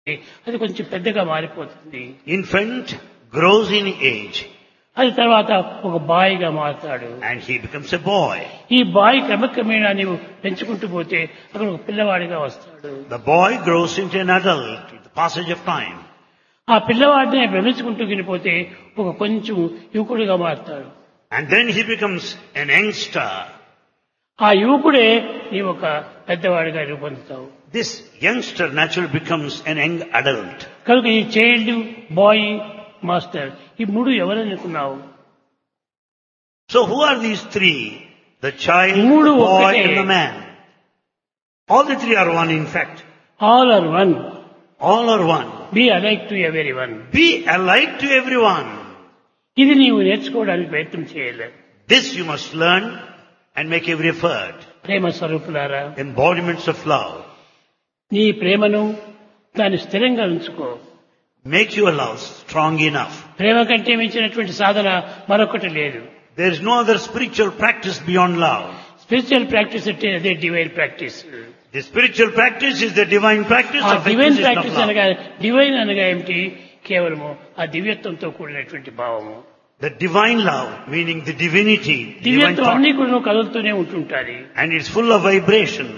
అది కొంచెం పెద్దగా మారిపోతుంది Infant grows in age అది తర్వాత ఒక బాయిగా మారుతాడు and he becomes a boy. ఈ బాయ్ క్రమక్రమేణా నీవు పెంచుకుంటూ పోతే అక్కడ ఒక పిల్లవాడిగా వస్తాడు The boy grows into an adult with the passage of time. ఆ పిల్లవాడిని భ్రమించుకుంటూ వెళ్ళిపోతే ఒక కొంచెం యువకుడిగా మారుతాడు And then he becomes an youngster. ఆ యువకుడే నీ ఒక పెద్దవాడిగా రూపొందుతావు This youngster naturally becomes an young adult. కనుక ఈ చైల్డ్ బాయ్ మాస్టర్ ఈ మూడు ఎవరనుకున్నావు So who are these three? The child, మూడు the boy ఒక్కటే. and the man. All the three are one in fact. All are one All are one. Be alike to every one Be alike to everyone. ఇది నీవు నేర్చుకోవడానికి ప్రయత్నం చేయలేదు This you must learn and make every effort. ప్రేమ స్వరూపులారా Embodiments of love. నీ ప్రేమను దాన్ని స్థిరంగా ఉంచుకో Make your love strong enough. ప్రేమ కంటే మించినటువంటి సాధన మరొకటి లేదు There is no other spiritual practice beyond love. Spiritual practice అంటే అదే divine practice The spiritual practice is the divine practice uh of the divine acquisition of practice love. అనగా divine అనగా ఏమిటి కేవలము ఆ దివ్యత్వంతో కూడినటువంటి భావము The divine love, meaning the divinity, divine దివ్యత్వం thought, అన్ని కూడా కదులుతూనే ఉంటుంటాది and it's full of vibration.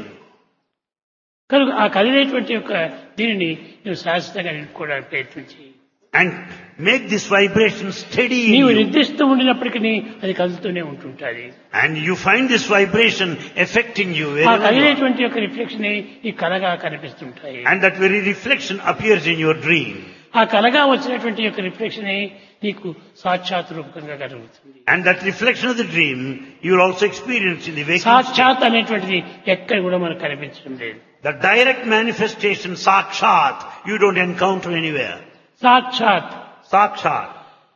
కనుక ఆ కదిలేటువంటి యొక్క దీనిని నువ్వు శాశ్వతంగా నిలుపుకోవడానికి ప్రయత్నించి And make this vibration steady in నీవు you. నిర్దిష్టం ఉండినప్పటికీ అది కదులుతూనే ఉంటుంటాది And you find this vibration affecting you ఆ wherever you are. కదిలేటువంటి యొక్క రిఫ్లెక్షన్ ఈ కలగా కనిపిస్తుంటాయి And that very reflection appears in your dream. ఆ కలగా వచ్చినటువంటి యొక్క రిఫ్లెక్షన్ నీకు సాక్షాత్ రూపకంగా కలుగుతుంది And that reflection of the dream you will also experience in the waking state. సాక్షాత్ అనేటువంటిది ఎక్కడ కూడా మనకు కనిపించడం లేదు The direct manifestation, sakshat, you don't encounter anywhere. సాక్షాత్ Sakshat.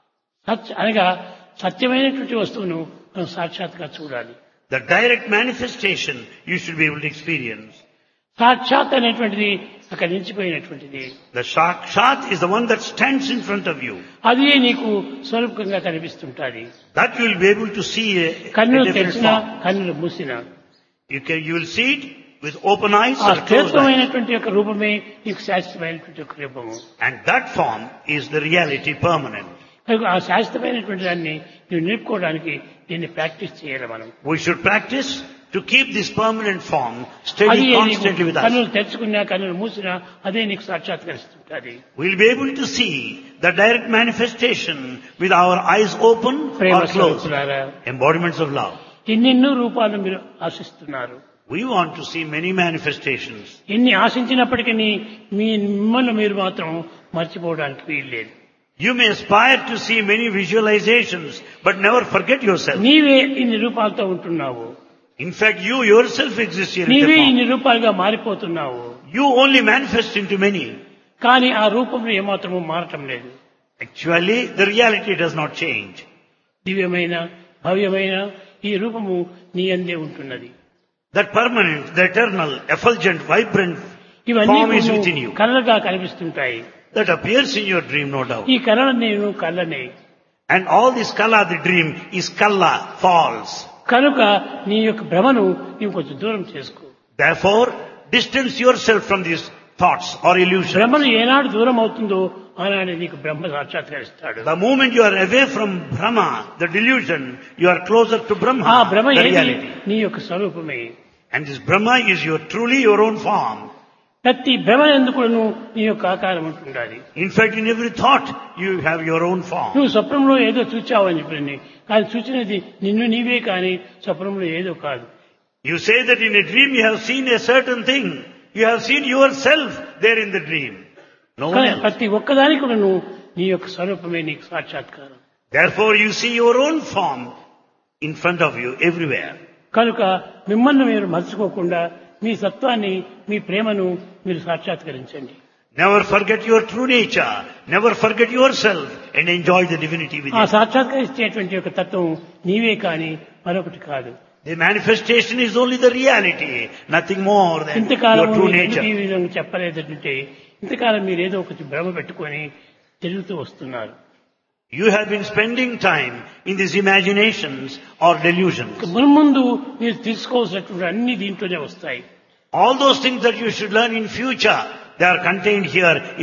సత్ అనగా సత్యమైనటువంటి వస్తువును మనం సాక్షాత్గా చూడాలి The direct manifestation you should be able to experience. సాక్షాత్ అనేటువంటిది అక్కడ నిలిచిపోయినటువంటిది The sakshat is the one that stands in front of you. అది నీకు స్వరూపంగా కనిపిస్తుంటాది That you will be able to see a, a కన్నులు different తెరిచినా form. కన్నులు మూసినా You, can, you will see it with open eyes ఆ or closed eyes. క్షేత్రమైనటువంటి యొక్క రూపమే నీకు శాశ్వతమైనటువంటి యొక్క రూపము And that form is the reality permanent. కనుక ఆ శాశ్వతమైనటువంటి దాన్ని నువ్వు నిలుపుకోవడానికి దీన్ని ప్రాక్టీస్ చేయాలి మనం We should practice to keep this permanent form అది steady నీకు constantly with us. కన్నులు తెరుచుకున్నా కన్నులు మూసినా అదే నీకు సాక్షాత్కరిస్తుంటది We'll be able to see the direct manifestation with our eyes open Prema or closed. స్వరూపులారా Embodiments of love. ఎన్నెన్నో రూపాలు మీరు ఆశిస్తున్నారు We want to see many manifestations. ఎన్ని ఆశించినప్పటికీ మీ మిమ్మల్ని మీరు మాత్రం మర్చిపోవడానికి వీలు లేదు You may aspire to see many visualizations, but never forget yourself. నీవే ఇన్ని రూపాలతో ఉంటున్నావు In fact, you yourself exist here in నీవే the form. ఇన్ని రూపాలుగా మారిపోతున్నావు You only manifest into many. కానీ ఆ రూపంలో ఏమాత్రము మారటం లేదు Actually, the reality does not change. దివ్యమైన భవ్యమైన ఈ రూపము నీ అందే ఉంటున్నది That permanent, the eternal, effulgent, vibrant ఇవన్నీ form is కొన్ని within you. కళలుగా కనిపిస్తుంటాయి That appears in your dream, no doubt. ఈ కళ నేను కళ్ళనే And all this kala, the dream, is kala, false. కనుక నీ యొక్క భ్రమను నీవు కొంచెం దూరం చేసుకో Therefore, distance yourself from these thoughts or illusions. భ్రమను ఏనాడు దూరం అవుతుందో ఆనాడు నీకు బ్రహ్మ సాక్షాత్కరిస్తాడు The moment you are away from Brahma, the delusion, you are closer to ఆ Brahma, భ్రమ the ఏది reality. నీ యొక్క స్వరూపమే And this Brahma is your truly your own form. ప్రతి భ్రమ ఎందుకు నీ యొక్క ఆకారం ఉంటుండాలి In fact, in every thought, you have your own form. నువ్వు స్వప్నంలో ఏదో చూచావని చెప్పి కానీ చూచినది నిన్ను నీవే కానీ స్వప్నంలో ఏదో కాదు You say that in a dream you have seen a certain thing. You have seen yourself there in the dream. No one కానీ else. ప్రతి ఒక్కదానికి కూడా నువ్వు నీ యొక్క స్వరూపమే నీకు సాక్షాత్కారం Therefore, you see your own form in front of you everywhere. కనుక మిమ్మల్ని మీరు మర్చిపోకుండా మీ సత్వాన్ని మీ ప్రేమను మీరు సాక్షాత్కరించండి Never forget your true nature. Never forget yourself and enjoy the divinity ఆ within. సాక్షాత్కరించేటువంటి యొక్క తత్వం నీవే కానీ మరొకటి కాదు The manifestation is only the reality, nothing more than ఇంతకాలం your true మీరు ఎందుకు ఈ nature. విధంగా చెప్పలేదంటే ఇంతకాలం మీరు ఏదో ఒకటి భ్రమ పెట్టుకొని తిరుగుతూ వస్తున్నారు You have been spending time in these imaginations or delusions. మున్ముందు మీరు తీసుకోవాల్సినటువంటి అన్ని దీంట్లోనే వస్తాయి All those things that you should learn in future, they are contained here